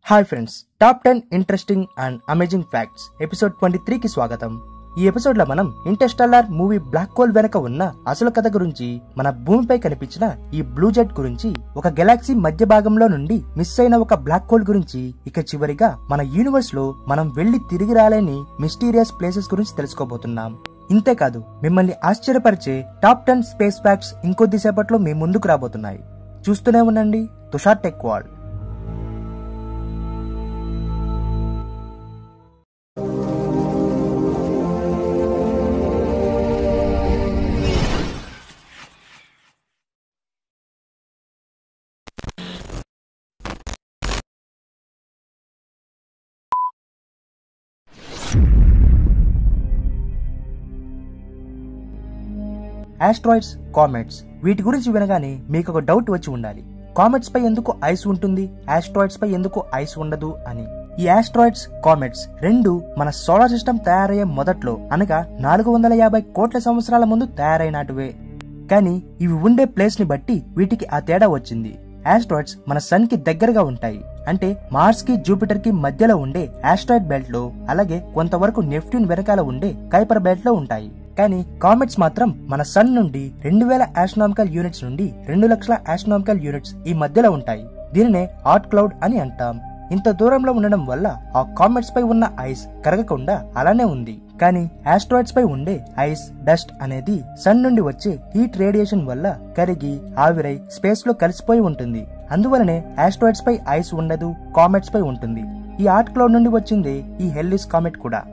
hi friends top ten interesting and amazing facts episode twenty త్రీకి స్వాగతం ఈ episode లో మనం ఇంటర్స్టెల్లార్ మూవీ బ్లాక్ హోల్ వెనక ఉన్న అసలు కథ గురించి మన భూమిపై కనిపించిన ఈ బ్లూ జెట్ గురించి ఒక గెలాక్సీ మధ్య భాగంలో నుండి మిస్ అయిన ఒక బ్లాక్ హోల్ గురించి ఇక చివరిగా మన యూనివర్స్ లో మనం వెళ్లి తిరిగి రాలేని మిస్టీరియస్ ప్లేసెస్ గురించి తెలుసుకోబోతున్నాం ఇంతేకాదు మిమ్మల్ని ఆశ్చర్యపరిచే టాప్ టెన్ స్పేస్ ఫ్యాక్ట్స్ ఇంకొద్దిసేపట్లో మీ ముందుకు రాబోతున్నాయి చూస్తూనే ఉండండి Tushar tech wall asteroids comets వీటి గురించి వినగానే మీకు ఒక డౌట్ వచ్చి ఉండాలి కామెట్స్ పై ఎందుకు ఐస్ ఉంటుంది ఆస్ట్రాయిడ్స్ పై ఎందుకు ఐస్ ఉండదు అని ఈ ఆస్ట్రాయిడ్స్ కామెట్స్ రెండు మన సోలార్ సిస్టమ్ తయారయ్యే మొదట్లో అనగా నాలుగు వందల యాభై కోట్ల సంవత్సరాల ముందు తయారైనటువే కానీ ఇవి ఉండే ప్లేస్ ని బట్టి వీటికి ఆ తేడా వచ్చింది ఆస్ట్రాయిడ్స్ మన సన్ కి దగ్గరగా ఉంటాయి అంటే మార్స్ కి జూపిటర్ కి మధ్యలో ఉండే ఆస్ట్రాయిడ్ బెల్ట్ లో అలాగే కొంతవరకు నెప్ట్యూన్ వెనకాల ఉండే కైపర్ బెల్ట్ లో ఉంటాయి కానీ కామెట్స్ మాత్రం మన సన్ నుండి రెండు వేల ఆస్ట్రానామికల్ యూనిట్స్ నుండి రెండు లక్షల ఆస్ట్రానామికల్ యూనిట్స్ ఈ మధ్యలో ఉంటాయి దీనినే హాట్ క్లౌడ్ అని అంటాం ఇంత దూరంలో ఉండడం వల్ల ఆ కామెట్స్ పై ఉన్న ఐస్ కరగకుండా అలానే ఉంది కానీ ఆస్ట్రాయిడ్స్ పై ఉండే ఐస్ డస్ట్ అనేది సన్ నుండి వచ్చే హీట్ రేడియేషన్ వల్ల కరిగి ఆవిరై స్పేస్ లో కలిసిపోయి ఉంటుంది అందువలనే ఆస్ట్రాయిడ్స్ పై ఐస్ ఉండదు కామెట్స్ పై ఉంటుంది ఈ హాట్ క్లౌడ్ నుండి వచ్చిందే ఈ హెల్లిస్ కామెట్ కూడా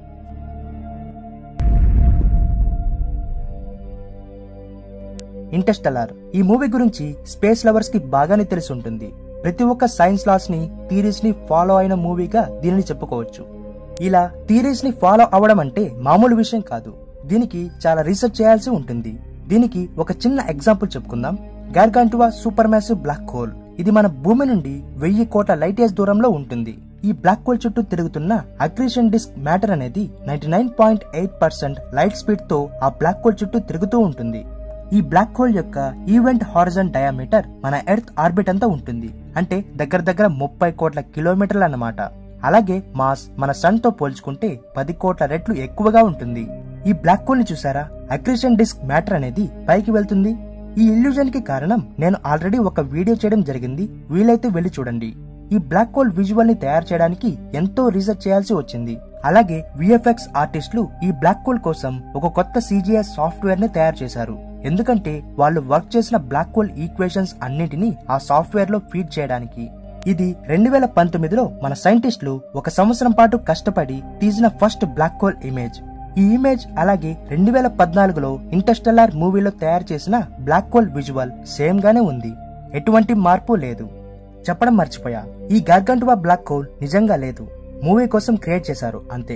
ఇంటర్స్టెల్లార్ ఈ మూవీ గురించి స్పేస్ లవర్స్ కి బాగానే తెలిసి ఉంటుంది ప్రతి ఒక్క సైన్స్ లాస్ ని థీరీస్ ని ఫాలో అయిన మూవీగా దీనిని చెప్పుకోవచ్చు ఇలా థీరీస్ ని ఫాలో అవడం అంటే మామూలు విషయం కాదు దీనికి చాలా రీసెర్చ్ చేయాల్సి ఉంటుంది దీనికి ఒక చిన్న ఎగ్జాంపుల్ చెప్పుకుందాం Gargantua super massive black hole ఇది మన భూమి నుండి వెయ్యి కోట్ల లైట్ ఇయర్స్ దూరంలో ఉంటుంది ఈ బ్లాక్ హోల్ చుట్టూ తిరుగుతున్న అక్రిషన్ డిస్క్ మ్యాటర్ అనేది ninety nine point eight percent light speed తో ఆ బ్లాక్ హోల్ చుట్టూ తిరుగుతూ ఉంటుంది ఈ బ్లాక్ హోల్ యొక్క ఈవెంట్ హారిజన్ డయామీటర్ మన ఎర్త్ ఆర్బిట్ అంతా ఉంటుంది అంటే దగ్గర దగ్గర ముప్పై కోట్ల కిలోమీటర్లు అన్నమాట అలాగే మాస్ మన సన్ తో పోల్చుకుంటే పది కోట్ల రెట్లు ఎక్కువగా ఉంటుంది ఈ బ్లాక్ హోల్ ని చూసారా అక్రిషన్ డిస్క్ మ్యాటర్ అనేది పైకి వెళ్తుంది ఈ ఇల్యూజన్ కి కారణం నేను ఆల్రెడీ ఒక వీడియో చేయడం జరిగింది వీలైతే వెళ్లి చూడండి ఈ బ్లాక్ హోల్ విజువల్ ని తయారు చేయడానికి ఎంతో రీసెర్చ్ చేయాల్సి వచ్చింది అలాగే విఎఫ్ఎక్స్ ఆర్టిస్టులు ఈ బ్లాక్ హోల్ కోసం ఒక కొత్త సిజిఎస్ సాఫ్ట్వేర్ ని తయారు చేశారు ఎందుకంటే వాళ్ళు వర్క్ చేసిన బ్లాక్ హోల్ ఈక్వేషన్స్ అన్నిటినీ ఆ సాఫ్ట్వేర్ లో ఫీడ్ చేయడానికి ఇది రెండు వేల పంతొమ్మిదిలో మన సైంటిస్టులు ఒక సంవత్సరం పాటు కష్టపడి తీసిన ఫస్ట్ బ్లాక్ హోల్ ఇమేజ్ ఈ ఇమేజ్ అలాగే రెండు వేల పద్నాలుగులో ఇంటర్స్టెల్లార్ మూవీలో తయారు చేసిన బ్లాక్ హోల్ విజువల్ సేమ్ గానే ఉంది ఎటువంటి మార్పు లేదు చెప్పడం మర్చిపోయా ఈ గార్గంటువా బ్లాక్ హోల్ నిజంగా లేదు మూవీ కోసం క్రియేట్ చేశారు అంతే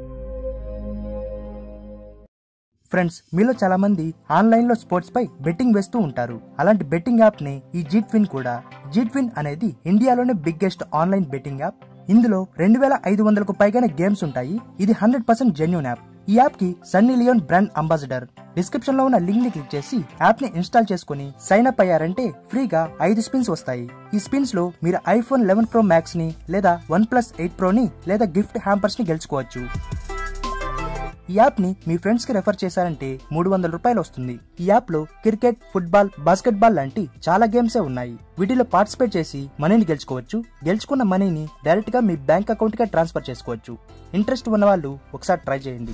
ఫ్రెండ్స్ మీలో చాలా మంది ఆన్లైన్ లో స్పోర్ట్స్ పై బెట్టింగ్ వేస్తూ ఉంటారు అలాంటి బెట్టింగ్ యాప్ నే ఈ జీట్విన్ కూడా జీట్విన్ అనేది ఇండియాలోనే బిగ్గెస్ట్ ఆన్లైన్ బెట్టింగ్ యాప్ ఇందులో రెండు వేల ఐదు వందలకు పైగానే గేమ్స్ ఉంటాయి ఇది హండ్రెడ్ పర్సెంట్ జెన్యున్ యాప్ ఈ యాప్ కి Sunny Leone brand ambassador description లో ఉన్న లింక్ ని క్లిక్ చేసి యాప్ ని ఇన్స్టాల్ చేసుకుని సైన్ అప్ అయ్యారంటే ఫ్రీగా ఐదు స్పిన్స్ వస్తాయి ఈ స్పిన్స్ లో మీరు ఐఫోన్ లెవెన్ ప్రో మ్యాక్స్ ని లేదా వన్ ప్లస్ ఎయిట్ ప్రో ని లేదా గిఫ్ట్ హ్యాంపర్స్ ని గెలుచుకోవచ్చు ఈ యాప్ ని మీ ఫ్రెండ్స్ కి రెఫర్ చేశారంటే మూడు వందల రూపాయలు వస్తుంది ఈ యాప్ లో క్రికెట్ ఫుట్బాల్ బాస్కెట్బాల్ లాంటి చాలా గేమ్సే ఉన్నాయి వీటిలో పార్టిసిపేట్ చేసి మనీని గెలుచుకోవచ్చు గెలుచుకున్న మనీని డైరెక్ట్ గా మీ బ్యాంక్ అకౌంట్ గా ట్రాన్స్ఫర్ చేసుకోవచ్చు ఇంట్రెస్ట్ ఉన్న వాళ్ళు ఒకసారి ట్రై చేయండి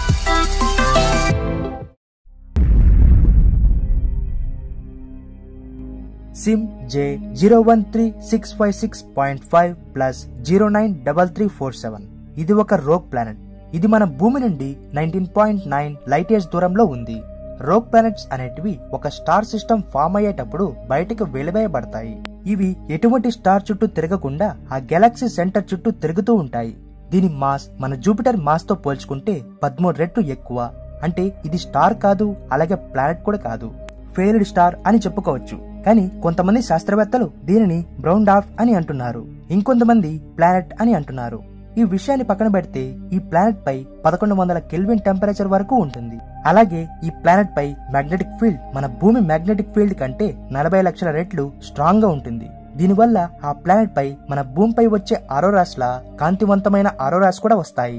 SIMP J zero one three six five six point five plus zero nine double three four seven ఇది ఒక రోగ్ ప్లానెట్ ఇది మన భూమి నుండి nineteen point nine light years దూరంలో ఉంది రోగ్ ప్లానెట్స్ అనేటివి ఒక స్టార్ సిస్టమ్ ఫామ్ అయ్యేటప్పుడు బయటకు వెలివేయబడతాయి ఇవి ఎటువంటి స్టార్ చుట్టూ తిరగకుండా ఆ గెలాక్సీ సెంటర్ చుట్టూ తిరుగుతూ ఉంటాయి దీని మాస్ మన జూపిటర్ మాస్ తో పోల్చుకుంటే పదమూడు రెట్లు ఎక్కువ అంటే ఇది స్టార్ కాదు అలాగే ప్లానెట్ కూడా కాదు ఫెయిల్డ్ స్టార్ అని చెప్పుకోవచ్చు కానీ కొంతమంది శాస్త్రవేత్తలు దీనిని బ్రౌన్ డాఫ్ అని అంటున్నారు ఇంకొంతమంది ప్లానెట్ అని అంటున్నారు ఈ విషయాన్ని పక్కన పెడితే ఈ ప్లానెట్ పై పదకొండు వందల కెల్విన్ టెంపరేచర్ వరకు ఉంటుంది అలాగే ఈ ప్లానెట్ పై మ్యాగ్నెటిక్ ఫీల్డ్ మన భూమి మ్యాగ్నెటిక్ ఫీల్డ్ కంటే నలభై లక్షల రెట్లు స్ట్రాంగ్ గా ఉంటుంది దీనివల్ల ఆ ప్లానెట్ పై మన భూమిపై వచ్చే ఆరోరాస్ లా కాంతివంతమైన ఆరోరాస్ కూడా వస్తాయి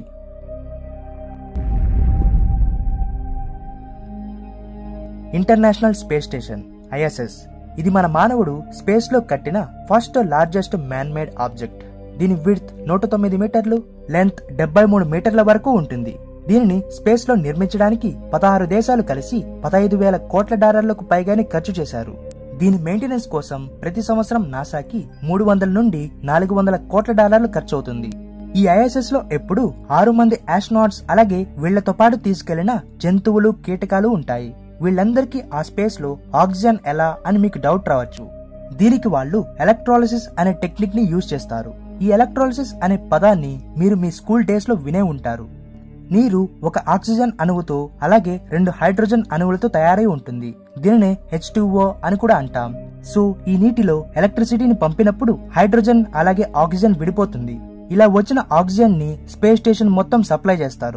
ఇంటర్నేషనల్ స్పేస్ స్టేషన్ ఐఎస్ఎస్ ఇది మన మానవుడు స్పేస్ లో కట్టిన first largest man made object దీని విడ్త్ నూట తొమ్మిది మీటర్లు లెంత్ డెబ్బై మూడు మీటర్ల వరకు ఉంటుంది దీనిని స్పేస్ లో నిర్మించడానికి పదహారు దేశాలు కలిసి పదహైదు వేల కోట్ల డాలర్లకు పైగానే ఖర్చు చేశారు దీని మెయింటెనెన్స్ కోసం ప్రతి సంవత్సరం నాసాకి మూడు వందల నుండి నాలుగు వందల కోట్ల డాలర్లు ఖర్చు అవుతుంది ఈ ఐఎస్ఎస్ లో ఎప్పుడు ఆరు మంది ఆస్ట్రోనాట్స్ అలాగే వీళ్లతో పాటు తీసుకెళ్లిన జంతువులు కీటకాలు ఉంటాయి వీళ్ళందరికీ ఆ స్పేస్ లో ఆక్సిజన్ ఎలా అని మీకు డౌట్ రావచ్చు దీనికి వాళ్ళు ఎలక్ట్రాలిసిస్ అనే టెక్నిక్ ని యూజ్ చేస్తారు ఈ ఎలక్ట్రాలిసిస్ అనే పదాన్ని మీరు మీ స్కూల్ డేస్ లో వినే ఉంటారు నీరు ఒక ఆక్సిజన్ అణువుతో అలాగే రెండు హైడ్రోజన్ అణువులతో తయారై ఉంటుంది దీనినే హెచ్ అని కూడా అంటాం సో ఈ నీటిలో ఎలక్ట్రిసిటీని పంపినప్పుడు హైడ్రోజన్ అలాగే ఆక్సిజన్ విడిపోతుంది ఇలా వచ్చిన ఆక్సిజన్ ని స్పేస్ స్టేషన్ మొత్తం సప్లై చేస్తారు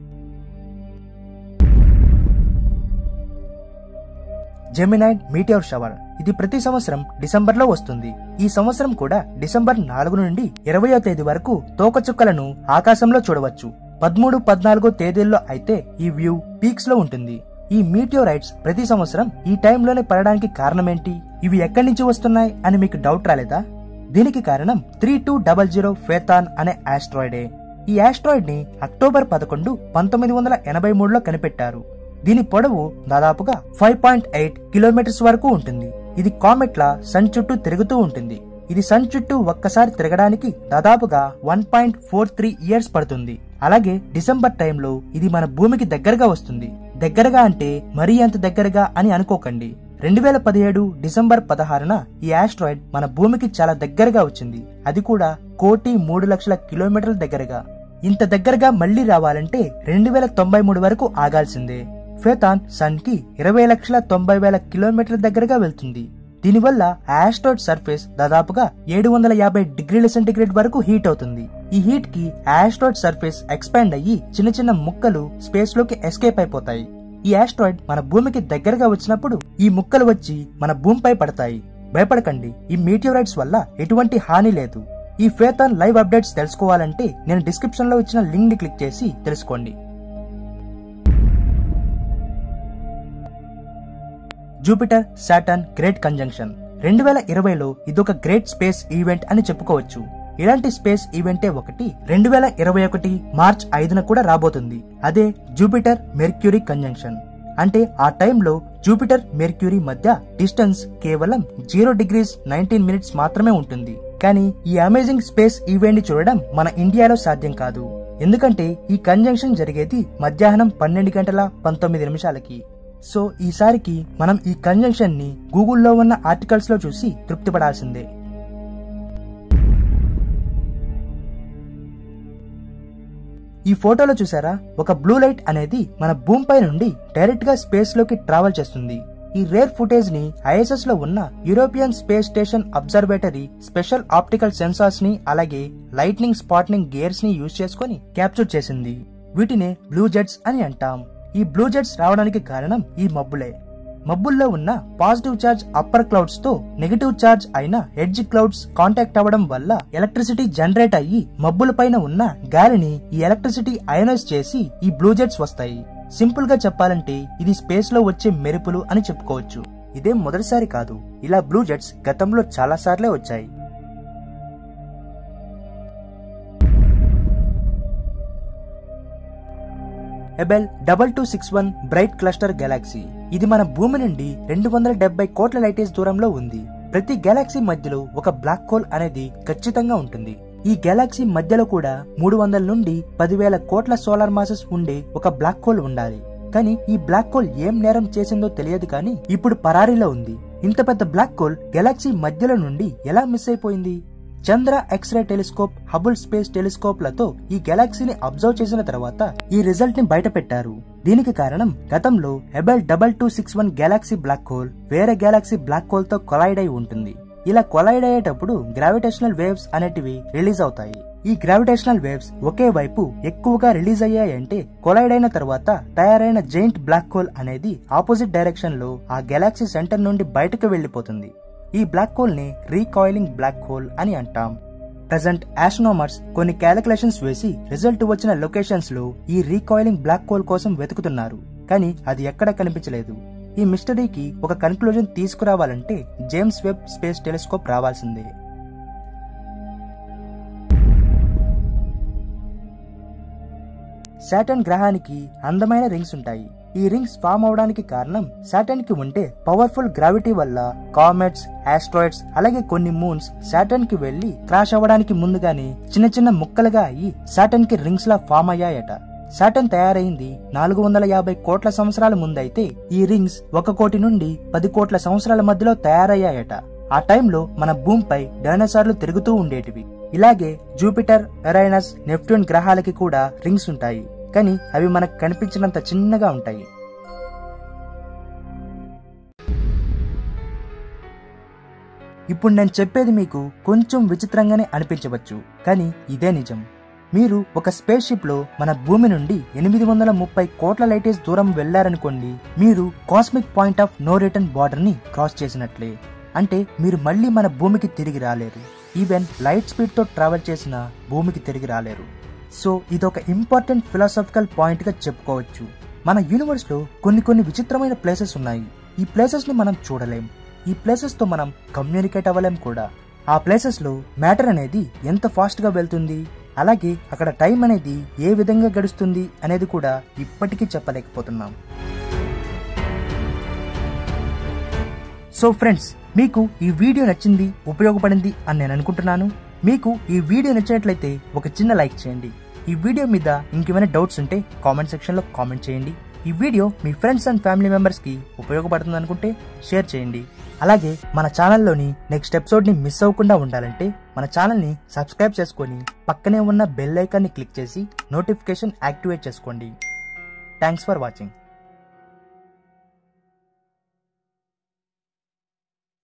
జెమినైడ్ మీటియోర్ షవర్ ఇది ప్రతి సంవత్సరం డిసెంబర్ లో వస్తుంది ఈ సంవత్సరం కూడా డిసెంబర్ నాలుగు నుండి ఇరవయో తేదీ వరకు తోకచుక్కలను ఆకాశంలో చూడవచ్చు పదమూడు పద్నాలుగో తేదీల్లో అయితే ఈ వ్యూ పీక్స్ లో ఉంటుంది ఈ మీటియోరైట్స్ ప్రతి సంవత్సరం ఈ టైంలోనే పడడానికి కారణమేంటి ఇవి ఎక్కడి నుంచి వస్తున్నాయి అని మీకు డౌట్ రాలేదా దీనికి కారణం three two double zero Phaethon అనే ఆస్ట్రాయిడే ఈ ఆస్ట్రాయిడ్ ని అక్టోబర్ పదకొండు పంతొమ్మిది వందల ఎనభై మూడులో కనిపెట్టారు దీని పొడవు దాదాపుగా ఫైవ్ పాయింట్ ఎయిట్ కిలోమీటర్స్ వరకు ఉంటుంది ఇది కామెట్ లా సన్ చుట్టూ తిరుగుతూ ఉంటుంది ఇది సన్ చుట్టూ ఒక్కసారి తిరగడానికి దాదాపుగా one point four three years పడుతుంది అలాగే డిసెంబర్ టైంలో ఇది మన భూమికి దగ్గరగా వస్తుంది దగ్గరగా అంటే మరీ అంత దగ్గరగా అని అనుకోకండి రెండు వేల పదిహేడు డిసెంబర్ పదహారున ఈ ఆస్ట్రాయిడ్ మన భూమికి చాలా దగ్గరగా వచ్చింది అది కూడా కోటి మూడు లక్షల కిలోమీటర్ల దగ్గరగా ఇంత దగ్గరగా మళ్లీ రావాలంటే రెండు వేల తొంభై మూడు వరకు ఆగాల్సిందే ఫేతాన్ సన్ కి ఇరవై లక్షల తొంభై వేల కిలోమీటర్ల దగ్గరగా వెళ్తుంది దీనివల్ల ఆస్ట్రాయిడ్ సర్ఫేస్ దాదాపుగా ఏడు వందల యాభై డిగ్రీల సెంటీగ్రేడ్ వరకు హీట్ అవుతుంది ఈ హీట్ కి ఆస్ట్రాయిడ్ సర్ఫేస్ ఎక్స్పాండ్ అయ్యి చిన్న చిన్న ముక్కలు స్పేస్ లోకి ఎస్కేప్ అయిపోతాయి ఈ ఆస్ట్రాయిడ్ మన భూమికి దగ్గరగా వచ్చినప్పుడు ఈ ముక్కలు వచ్చి మన భూమిపై పడతాయి భయపడకండి ఈ మీటియోరైట్స్ వల్ల ఎటువంటి హాని లేదు ఈ ఫేతాన్ లైవ్ అప్డేట్స్ తెలుసుకోవాలంటే నేను డిస్క్రిప్షన్ లో ఇచ్చిన లింక్ ని క్లిక్ చేసి తెలుసుకోండి జూపిటర్ సాటర్న్ గ్రేట్ కంజంక్షన్ రెండు వేల ఇరవైలో ఇదొక గ్రేట్ స్పేస్ ఈవెంట్ అని చెప్పుకోవచ్చు ఇలాంటి స్పేస్ ఈవెంటే ఒకటి రెండు వేల ఇరవై ఒకటి మార్చ్ ఐదున కూడా రాబోతుంది అదే జూపిటర్ మెర్క్యూరీ కంజంక్షన్ అంటే ఆ టైంలో జూపిటర్ మెర్క్యూరీ మధ్య డిస్టెన్స్ కేవలం జీరో డిగ్రీస్ నైన్టీన్ మినిట్స్ మాత్రమే ఉంటుంది కానీ ఈ అమేజింగ్ స్పేస్ ఈవెంట్ ని చూడడం మన ఇండియాలో సాధ్యం కాదు ఎందుకంటే ఈ కంజంక్షన్ జరిగేది మధ్యాహ్నం పన్నెండు గంటల పంతొమ్మిది నిమిషాలకి సో ఈసారికి మనం ఈ కంజంక్షన్ ని గూగుల్లో ఉన్న ఆర్టికల్స్ లో చూసి తృప్తి పడాల్సిందే ఈ ఫోటోలో చూసారా ఒక బ్లూ లైట్ అనేది మన భూమిపై నుండి డైరెక్ట్ గా స్పేస్ లోకి ట్రావెల్ చేస్తుంది ఈ రేర్ ఫుటేజ్ ని ఐఎస్ఎస్ లో ఉన్న European space station observatory special optical sensors ని అలాగే లైట్నింగ్ స్పాట్నింగ్ గేర్స్ ని యూజ్ చేసుకుని క్యాప్చర్ చేసింది వీటినే బ్లూ జెట్స్ అని అంటాం ఈ బ్లూ జెట్స్ రావడానికి కారణం ఈ మబ్బులే మబ్బుల్లో ఉన్న పాజిటివ్ చార్జ్ అప్పర్ క్లౌడ్స్ తో నెగిటివ్ చార్జ్ అయిన ఎడ్జ్ క్లౌడ్స్ కాంటాక్ట్ అవ్వడం వల్ల ఎలక్ట్రిసిటీ జనరేట్ అయ్యి మబ్బుల పైన ఉన్న గాలిని ఈ ఎలక్ట్రిసిటీ అయనైజ్ చేసి ఈ బ్లూ జెట్స్ వస్తాయి సింపుల్ గా చెప్పాలంటే ఇది స్పేస్ లో వచ్చే మెరుపులు అని చెప్పుకోవచ్చు ఇదే మొదటిసారి కాదు ఇలా బ్లూ జెట్స్ గతంలో చాలా సార్లే వచ్చాయి Abell double two six one bright cluster galaxy ఇది మన భూమి నుండి రెండు వందల డెబ్బై కోట్ల లైటేజ్ దూరంలో ఉంది ప్రతి గెలాక్సీ మధ్యలో ఒక బ్లాక్ హోల్ అనేది ఖచ్చితంగా ఉంటుంది ఈ గెలాక్సీ మధ్యలో కూడా మూడు వందల నుండి పదివేల కోట్ల సోలార్ మాసెస్ ఉండే ఒక బ్లాక్ హోల్ ఉండాలి కానీ ఈ బ్లాక్ హోల్ ఏం నేరం చేసిందో తెలియదు కానీ ఇప్పుడు పరారీలో ఉంది ఇంత పెద్ద బ్లాక్ హోల్ గెలాక్సీ మధ్యలో నుండి ఎలా మిస్ అయిపోయింది Chandra xray telescope Hubble space telescope లతో ఈ గెలాక్సీని అబ్జర్వ్ చేసిన తర్వాత ఈ రిజల్ట్ ని బయట పెట్టారు దీనికి కారణం గతంలో Abell double two six one galaxy black hole వేరే గెలాక్సీ బ్లాక్ హోల్ తో కొలైడ్ అయి ఉంటుంది ఇలా కొలైడ్ అయ్యేటప్పుడు గ్రావిటేషనల్ వేవ్స్ అనేటివి రిలీజ్ అవుతాయి ఈ గ్రావిటేషనల్ వేవ్స్ ఒకే వైపు ఎక్కువగా రిలీజ్ అయ్యాయంటే కొలైడ్ అయిన తర్వాత తయారైన జైంట్ బ్లాక్ హోల్ అనేది ఆపోజిట్ డైరెక్షన్ లో ఆ గెలాక్సీ సెంటర్ నుండి బయటకు వెళ్లిపోతుంది ఈ బ్లాక్ హోల్ ని రీకాయిలింగ్ బ్లాక్ హోల్ అని అంటాం ప్రజెంట్ ఆస్ట్రోనామర్స్ కొన్ని క్యాలిక్యులేషన్స్ వేసి రిజల్ట్ వచ్చిన లొకేషన్స్ లో ఈ రీకాయిలింగ్ బ్లాక్ హోల్ కోసం వెతుకుతున్నారు కానీ అది ఎక్కడా కనిపించలేదు ఈ మిస్టరీకి ఒక కన్క్లూజన్ తీసుకురావాలంటే జేమ్స్ వెబ్ స్పేస్ టెలిస్కోప్ రావాల్సిందే సాటర్న్ గ్రహానికి అందమైన రింగ్స్ ఉంటాయి ఈ రింగ్స్ ఫామ్ అవడానికి కారణం సాటర్న్ కి ఉంటే పవర్ఫుల్ గ్రావిటీ వల్ల కామెట్స్ ఆస్ట్రాయిడ్స్ అలాగే కొన్ని మూన్స్ సాటర్న్ కి వెళ్లి క్రాష్ అవ్వడానికి ముందుగానే చిన్న చిన్న ముక్కలుగా అయ్యి సాటర్న్ కి రింగ్స్ లా ఫామ్ అయ్యాయట సాటర్న్ తయారైంది నాలుగు వందల యాభై కోట్ల సంవత్సరాల ముందైతే ఈ రింగ్స్ ఒక కోటి నుండి పది కోట్ల సంవత్సరాల మధ్యలో తయారయ్యాయట ఆ టైంలో మన భూమిపై డైనోసార్లు తిరుగుతూ ఉండేటివి ఇలాగే జూపిటర్ ఎరైనస్ నెప్ట్యూన్ గ్రహాలకి కూడా రింగ్స్ ఉంటాయి కానీ అవి మనకు కనిపించినంత చిన్నగా ఉంటాయి ఇప్పుడు నేను చెప్పేది మీకు కొంచెం విచిత్రంగానే అనిపించవచ్చు కానీ ఇదే నిజం మీరు ఒక స్పేస్ షిప్ లో మన భూమి నుండి ఎనిమిది వందల ముప్పై కోట్ల లైటేజ్ దూరం వెళ్లారనుకోండి మీరు cosmic point of no return border ని క్రాస్ చేసినట్లే అంటే మీరు మళ్ళీ మన భూమికి తిరిగి రాలేరు ఈవెన్ లైట్ స్పీడ్ తో ట్రావెల్ చేసిన భూమికి తిరిగి రాలేరు సో ఇదొక ఇంపార్టెంట్ ఫిలాసఫికల్ పాయింట్ గా చెప్పుకోవచ్చు మన యూనివర్స్ లో కొన్ని కొన్ని విచిత్రమైన ప్లేసెస్ ఉన్నాయి ఈ ప్లేసెస్ ని మనం చూడలేం ఈ ప్లేసెస్ తో మనం కమ్యూనికేట్ అవ్వలేం కూడా ఆ ప్లేసెస్ లో మ్యాటర్ అనేది ఎంత ఫాస్ట్ గా వెళ్తుంది అలాగే అక్కడ టైం అనేది ఏ విధంగా గడుస్తుంది అనేది కూడా ఇప్పటికీ చెప్పలేకపోతున్నాం సో ఫ్రెండ్స్ మీకు ఈ వీడియో నచ్చింది ఉపయోగపడింది అని నేను అనుకుంటున్నాను మీకు ఈ వీడియో నచ్చినట్లయితే ఒక చిన్న లైక్ చేయండి ఈ వీడియో మీద ఇంకేమైనా డౌట్స్ ఉంటే కామెంట్ సెక్షన్లో కామెంట్ చేయండి ఈ వీడియో మీ ఫ్రెండ్స్ అండ్ ఫ్యామిలీ మెంబర్స్కి ఉపయోగపడుతుంది అనుకుంటే షేర్ చేయండి అలాగే మన ఛానల్లోని నెక్స్ట్ ఎపిసోడ్ని మిస్ అవ్వకుండా ఉండాలంటే మన ఛానల్ని సబ్స్క్రైబ్ చేసుకొని పక్కనే ఉన్న బెల్ ఐకాన్ని క్లిక్ చేసి నోటిఫికేషన్ యాక్టివేట్ చేసుకోండి థ్యాంక్స్ ఫర్ వాచింగ్